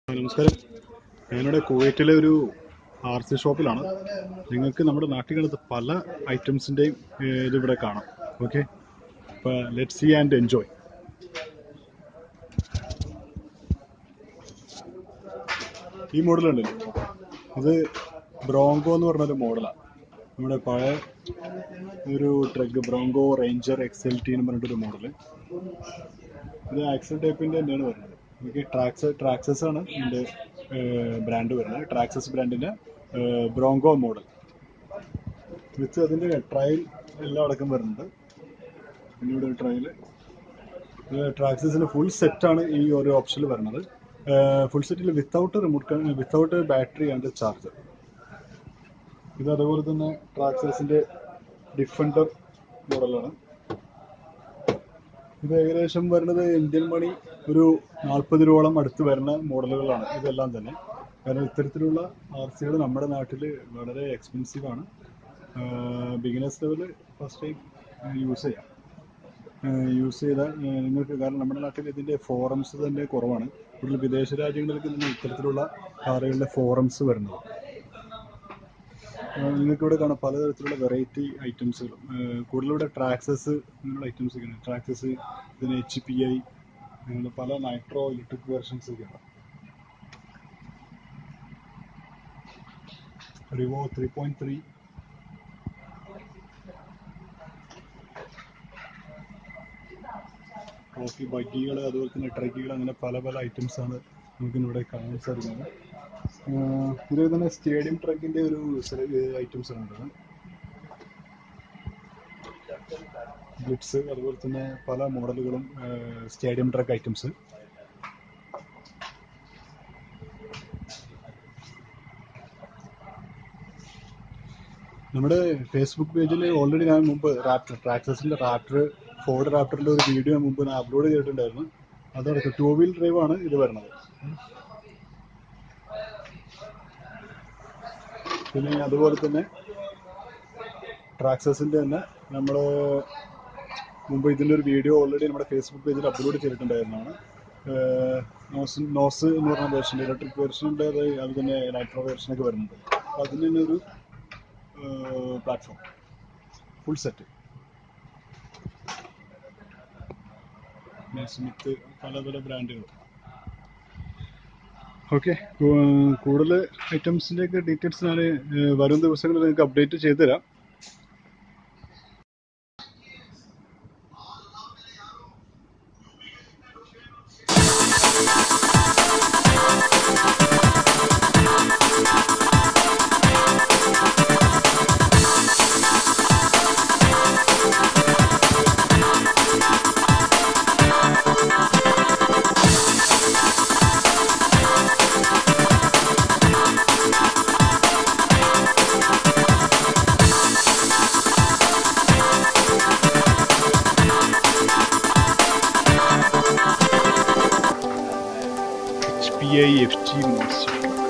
ആ, നമസ്കാരം ഞാനിവിടെ കുവൈറ്റിലെ ഒരു ആർ സി ഷോപ്പിലാണ് നിങ്ങൾക്ക് നമ്മുടെ നാട്ടിൽ കാണുന്ന പല ഐറ്റംസിൻ്റെയും ഇത് ഇവിടെ കാണാം ഓക്കെ അപ്പോൾ ലെറ്റ് സി ആൻഡ് എൻജോയ് ഈ മോഡൽ ഉണ്ടല്ലോ ഇത് ബ്രോങ്കോ എന്ന് പറഞ്ഞൊരു മോഡലാണ് നമ്മുടെ പഴയ ഒരു truck Bronco Ranger X L T എന്ന് പറഞ്ഞിട്ടൊരു മോഡല് ഇത് ആക്സൽ ടൈപ്പിന്റെ തന്നെയാണ് വരുന്നത് നമുക്ക് ട്രാക്സ് ട്രാക്സസ് ആണ് ഇതിന്റെ ബ്രാൻഡ് വരുന്നത് ട്രാക്സസ് ബ്രാൻഡിന്റെ ബ്രോങ്കോ മോഡൽ വിത്ത് അതിന്റെ ട്രയൽ എല്ലാം അടക്കം വരുന്നുണ്ട് പിന്നെ ഇവിടെ ഒരു ട്രയൽ ട്രാക്സസിന്റെ ഫുൾ സെറ്റ് ആണ് ഈ ഒരു ഓപ്ഷനിൽ വരുന്നത് ഫുൾ സെറ്റിൽ without remote without battery and charger ഇത് അതുപോലെ തന്നെ ട്രാക്സസിന്റെ ഡിഫൻഡർ മോഡലാണ് ഇത് ഏകദേശം വരുന്നത് ഇന്ത്യൻ മണി ഒരു നാൽപ്പത് രൂപയോളം അടുത്ത് വരുന്ന മോഡലുകളാണ് ഇതെല്ലാം തന്നെ കാരണം ഇത്തരത്തിലുള്ള ആർ സികൾ നമ്മുടെ നാട്ടിൽ വളരെ എക്സ്പെൻസീവ് ആണ് beginners level first time use ചെയ്യാം യൂസ് ചെയ്താൽ ഏഹ് നിങ്ങൾക്ക് കാരണം നമ്മുടെ നാട്ടിൽ ഇതിൻ്റെ ഫോറംസ് തന്നെ കുറവാണ് കൂടുതൽ വിദേശ രാജ്യങ്ങളിലേക്ക് തന്നെ ഇത്തരത്തിലുള്ള കാറുകളുടെ ഫോറംസ് വരുന്നത് ആഹ് നിങ്ങൾക്ക് ഇവിടെ കാണാം പലതരത്തിലുള്ള വെറൈറ്റി ഐറ്റംസുകളും കൂടുതൽ ഇവിടെ ട്രാക്സസ് അങ്ങനെയുള്ള ഐറ്റംസ് ഒക്കെയാണ് ട്രാക്സസ് പിന്നെ എച്ച് പി ഐ അങ്ങനെ പല നൈട്രോ ഇലക്ട്രിക് വെർഷൻസ് ഒക്കെയാണ് റിവോ ത്രീ പോയിന്റ് ത്രീ കോഫി ബഗ്ഗികൾ അതുപോലെ തന്നെ ട്രക്കികൾ അങ്ങനെ പല പല ഐറ്റംസ് ആണ് നമുക്ക് ഇവിടെ കാണാൻ സാധിക്കുന്നത് ആഹ് ഇത് തന്നെ സ്റ്റേഡിയം ട്രക്കിന്റെ ഒരു ഐറ്റംസ് ആണ് ഗ്ലിറ്റ്സ് അതുപോലെ തന്നെ പല മോഡലുകളും സ്റ്റേഡിയം ട്രക്ക് ഐറ്റംസ് നമ്മുടെ ഫേസ്ബുക്ക് പേജിൽ ഓൾറെഡി ഞാൻ മുമ്പ് റാപ്റ്റർ ട്രാക്സസിന്റെ റാപ്റ്റർ ഫോർഡ് റാപ്റ്ററിന്റെ ഒരു വീഡിയോ മുമ്പ് ഞാൻ അപ്ലോഡ് ചെയ്തിട്ടുണ്ടായിരുന്നു അതടക്കം ടൂ വീൽ ഡ്രൈവ് ആണ് ഇത് വരുന്നത് പിന്നെ അതുപോലെ തന്നെ ട്രാക്സസിന്റെ തന്നെ നമ്മൾ മുമ്പ് ഇതിന്റെ ഒരു വീഡിയോ ഓൾറെഡി നമ്മുടെ ഫേസ്ബുക്ക് പേജിൽ അപ്ലോഡ് ചെയ്തിട്ടുണ്ടായിരുന്നതാണ് ഏഹ് നോസ് നോസ് എന്ന് പറഞ്ഞ വേർഷൻ ഇലക്ട്രിക് വേർഷനുണ്ട് അത് അത് തന്നെ നൈട്രോ വേർഷനൊക്കെ വരുന്നുണ്ട് അപ്പോൾ അതിന് തന്നെ ഒരു പ്ലാറ്റ്ഫോം ഫുൾ സെറ്റ് സ്മിത്ത് പല പല ബ്രാൻഡുകൾ ഓക്കെ കൂടുതൽ ഐറ്റംസിന്റെ ഒക്കെ ഡീറ്റെയിൽസ് ഞാൻ ഏഹ്, വരും ദിവസങ്ങളിൽ നിങ്ങൾക്ക് അപ്ഡേറ്റ് ചെയ്തു തരാം H P I F G monster